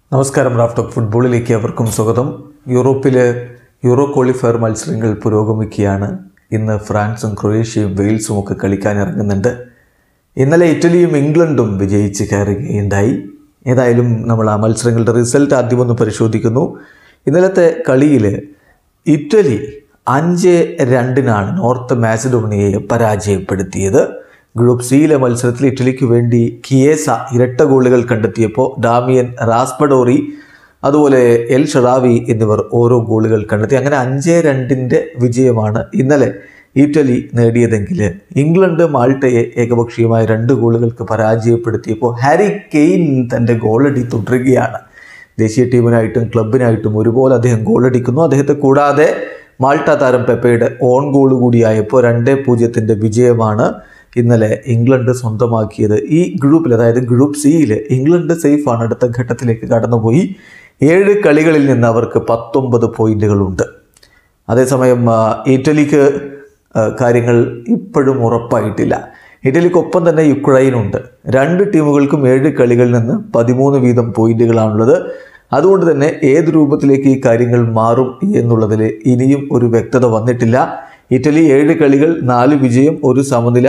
നമസ്കാരം raft of ഫുട്ബോളിലേക്ക് അവർക്കും സ്വാഗതം യൂറോപ്പിലെ യൂറോ ക്വാളിഫയർ മത്സരങ്ങൾ പുരോഗമിക്കുകയാണ് ഇന്ന് ഫ്രാൻസും ക്രൊയേഷ്യയും വെയിൽസും ഒക്കെ കളിക്കാൻ ഇറങ്ങുന്നുണ്ട് ഇന്നലെ ഇറ്റലിയും ഇംഗ്ലണ്ടും വിജയിച്ച് കയറുകയുണ്ടായി ഏതായാലും നമ്മൾ ആ മത്സരങ്ങളുടെ റിസൾട്ട് ആദ്യം ഒന്ന് പരിശോധിക്കുന്നു ഇന്നലത്തെ കളിയിൽ ഇറ്റലി അഞ്ച് രണ്ടിനാണ് നോർത്ത് മാസിഡോണിയയെ പരാജയപ്പെടുത്തിയത് ഗ്രൂപ്പ് സിയിലെ മത്സരത്തിൽ ഇറ്റലിക്ക് വേണ്ടി കിയേസ ഇരട്ട ഗോളുകൾ കണ്ടെത്തിയപ്പോൾ ഡാമിയൻ റാസ്പഡോറി അതുപോലെ എൽ ഷറാവി എന്നിവർ ഓരോ ഗോളുകൾ കണ്ടെത്തി അങ്ങനെ അഞ്ച് രണ്ടിൻ്റെ വിജയമാണ് ഇന്നലെ ഇറ്റലി നേടിയതെങ്കിൽ ഇംഗ്ലണ്ട് മാൾട്ടയെ ഏകപക്ഷീയമായ രണ്ട് ഗോളുകൾക്ക് പരാജയപ്പെടുത്തിയപ്പോൾ ഹാരി കെയ്ൻ തൻ്റെ ഗോളടി തുടരുകയാണ് ദേശീയ ടീമിനായിട്ടും ക്ലബിനായിട്ടും ഒരുപോലെ അദ്ദേഹം ഗോളടിക്കുന്നു അദ്ദേഹത്തെ കൂടാതെ മാൾട്ട താരം പെപ്പയുടെ ഓൺ ഗോൾ കൂടിയായപ്പോൾ രണ്ട് പൂജ്യത്തിൻ്റെ വിജയമാണ് ഇന്നലെ ഇംഗ്ലണ്ട് സ്വന്തമാക്കിയത് ഈ ഗ്രൂപ്പിൽ അതായത് ഗ്രൂപ്പ് സിയിൽ ഇംഗ്ലണ്ട് സേഫാണ് അടുത്ത ഘട്ടത്തിലേക്ക് കടന്നുപോയി ഏഴ് കളികളിൽ നിന്ന് അവർക്ക് പത്തൊമ്പത് പോയിന്റുകളുണ്ട് അതേസമയം ആ, ഇറ്റലിക്ക് ആ, കാര്യങ്ങൾ ഇപ്പോഴും ഉറപ്പായിട്ടില്ല ഇറ്റലിക്കൊപ്പം തന്നെ യുക്രൈനുണ്ട് രണ്ട് ടീമുകൾക്കും ഏഴ് കളികളിൽ നിന്ന് പതിമൂന്ന് വീതം പോയിന്റുകളാണുള്ളത് അതുകൊണ്ട് തന്നെ ഏത് രൂപത്തിലേക്ക് ഈ കാര്യങ്ങൾ മാറും എന്നുള്ളതിൽ ഇനിയും ഒരു വ്യക്തത വന്നിട്ടില്ല ഇറ്റലി ഏഴ് കളികൾ നാല് വിജയം ഒരു സമനില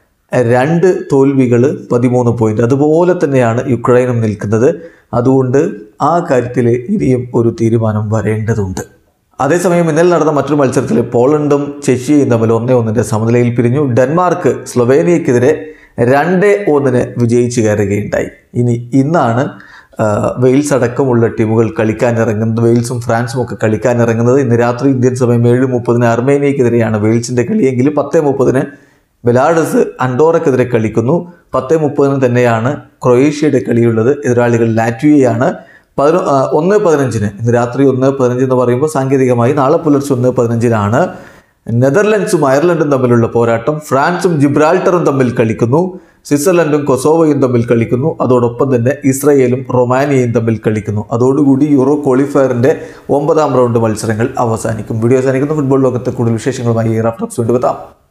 രണ്ട് തോൽവികൾ പതിമൂന്ന് പോയിന്റ് അതുപോലെ തന്നെയാണ് യുക്രൈനും നിൽക്കുന്നത് അതുകൊണ്ട് ആ കാര്യത്തിൽ ഇനിയും ഒരു തീരുമാനം വരേണ്ടതുണ്ട് അതേസമയം ഇന്നലെ നടന്ന മറ്റൊരു മത്സരത്തിൽ പോളണ്ടും ചെഷ്യയും തമ്മിൽ ഒന്നേ ഒന്നിൻ്റെ സമനിലയിൽ പിരിഞ്ഞു ഡെൻമാർക്ക് സ്ലൊവേനിയക്കെതിരെ രണ്ട് ഒന്നിന് വിജയിച്ച് കയറുകയുണ്ടായി ഇനി ഇന്നാണ് ആ, വെയിൽസ് അടക്കമുള്ള ടീമുകൾ കളിക്കാൻ ഇറങ്ങുന്നത് വെയിൽസും ഫ്രാൻസും ഒക്കെ കളിക്കാൻ ഇറങ്ങുന്നത് ഇന്ന് രാത്രി ഇന്ത്യൻ സമയം ഏഴ് മുപ്പതിന് അർമേനിയക്കെതിരെയാണ് വെയിൽസിൻ്റെ കളിയെങ്കിലും പത്ത് മുപ്പതിന് ബെലാഡസ് അൻഡോറക്കെതിരെ കളിക്കുന്നു പത്ത് മുപ്പതിന് തന്നെയാണ് ക്രൊയേഷ്യയുടെ കളിയുള്ളത് എതിരാളികൾ ലാറ്റ്വിയയാണ് പതിനൊ ആ, ഒന്ന് പതിനഞ്ചിന് ഇന്ന് രാത്രി ഒന്ന് പതിനഞ്ച് എന്ന് പറയുമ്പോൾ സാങ്കേതികമായി നാളെ പുലർച്ചെ ഒന്ന് പതിനഞ്ചിനാണ് നെതർലൻഡ്സും അയർലൻഡും തമ്മിലുള്ള പോരാട്ടം ഫ്രാൻസും ജിബ്രാൾട്ടറും തമ്മിൽ കളിക്കുന്നു സ്വിറ്റ്സർലൻഡും കൊസോവയും തമ്മിൽ കളിക്കുന്നു അതോടൊപ്പം തന്നെ ഇസ്രയേലും റൊമാനിയയും തമ്മിൽ കളിക്കുന്നു അതോടുകൂടി യൂറോ ക്വാളിഫയറിന്റെ ഒമ്പതാം റൗണ്ട് മത്സരങ്ങൾ അവസാനിക്കും വീഡിയോ അവസാനിക്കുന്ന ഫുട്ബോൾ ലോകത്തെ കൂടുതൽ വിശേഷങ്ങളുമായി റഫ്ലക്സ് കൊണ്ടുവെത്താം